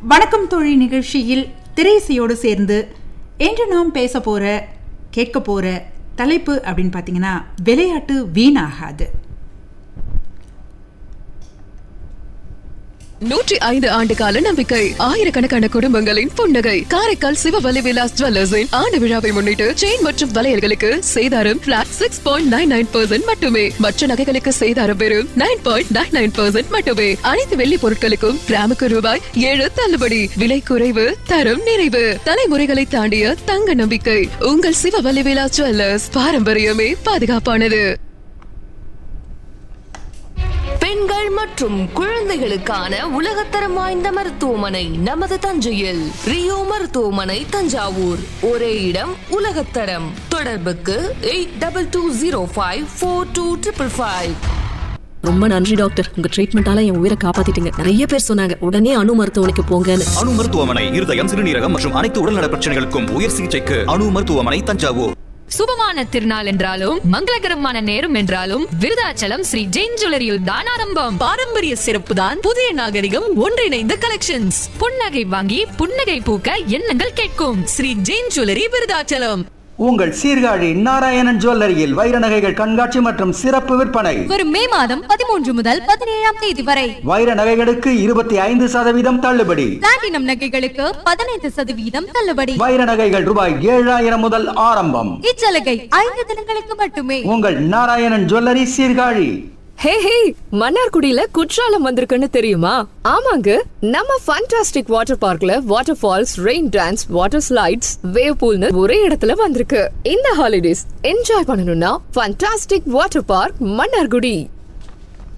வணக்கம் தோழி நிகழ்ச்சியில் திரைசையோடு சேர்ந்து இன்று நாம் பேச போற கேட்க போற தலைப்பு அப்படின்னு பார்த்தீங்கன்னா விளையாட்டு வீணாகாது நூற்றி ஐந்து ஆண்டு கால நம்பிக்கை ஆயிரக்கணக்கான குடும்பங்களின் புன்னகை காரைக்கால் சிவவலி விலாஸ் ஜுவல்லர்ஸின் ஆண்டு விழாவை முன்னிட்டு செயின் மற்றும் வளையல்களுக்கு சேதாரம் flat six point nine nine percent மட்டுமே மற்ற நகைகளுக்கு சேதாரம் வெறும் nine point nine nine percent மட்டுமே அனைத்து வெள்ளி பொருட்களுக்கும் கிராமுக்கு ரூபாய் ஏழு தள்ளுபடி விலை குறைவு தரம் நிறைவு தலைமுறைகளை தாண்டிய தங்க நம்பிக்கை உங்கள் சிவவலி விலாஸ் ஜுவல்லர்ஸ் பாரம்பரியமே பாதுகாப்பானது பெண்கள் மற்றும் குழந்தைகளுக்கான உலகத்தரம் வாய்ந்த மருத்துவமனை நமது தஞ்சையில் ரியோ மருத்துவமனை தஞ்சாவூர் ஒரே இடம் உலகத்தரம் தொடர்புக்கு eight double two zero five four two triple five ரொம்ப நன்றி டாக்டர் உங்க ட்ரீட்மெண்டால என் உயிரை காப்பாத்திட்டீங்க நிறைய பேர் சொன்னாங்க உடனே அணு மருத்துவமனைக்கு போங்கன்னு அணு மருத்துவமனை இருதயம் சிறுநீரகம் மற்றும் அனைத்து உடல்நல பிரச்சனைகளுக்கும் உயர் சிகிச்சைக்கு அணு மருத்துவமனை தஞ்சாவூர் சுபமான திருநாள் என்றாலும் மங்களகரமான நேரம் என்றாலும் விருதாச்சலம் ஸ்ரீ ஜெயின் ஜுவல்லரியில் தான் ஆரம்பம் பாரம்பரிய சிறப்பு தான் புதிய நாகரிகம் ஒன்றிணைந்த கலெக்ஷன்ஸ் புன்னகை வாங்கி புன்னகை பூக்க எண்ணங்கள் கேட்கும் ஸ்ரீ ஜெயின் ஜுவல்லரி விருதாச்சலம் உங்கள் சீர்காழி நாராயணன் ஜுவல்லரியில் வைர நகைகள் கண்காட்சி மற்றும் சிறப்பு விற்பனை வரும் மே மாதம் பதிமூன்று முதல் பதினேழாம் தேதி வரை வைர நகைகளுக்கு இருபத்தி ஐந்து சதவீதம் தள்ளுபடி பிளாட்டினம் நகைகளுக்கு பதினைந்து சதவீதம் தள்ளுபடி வைர நகைகள் ரூபாய் ஏழாயிரம் முதல் ஆரம்பம் இச்சலுகை ஐந்து தினங்களுக்கு மட்டுமே உங்கள் Narayanan jewellery Sirkazhi hey hey மன்னார்குடியில குற்றாலம் வந்திருக்குன்னு தெரியுமா ஆமாங்க நம்ம ஃபண்டாஸ்டிக் வாட்டர் பார்க்ல water falls rain dance water slides wave பூல்னு ஒரே இடத்துல வந்திருக்கு இந்த ஹாலிடேஸ் என்ஜாய் பண்ணணும்னா ஃபண்டாஸ்டிக் வாட்டர் பார்க் மன்னார்குடி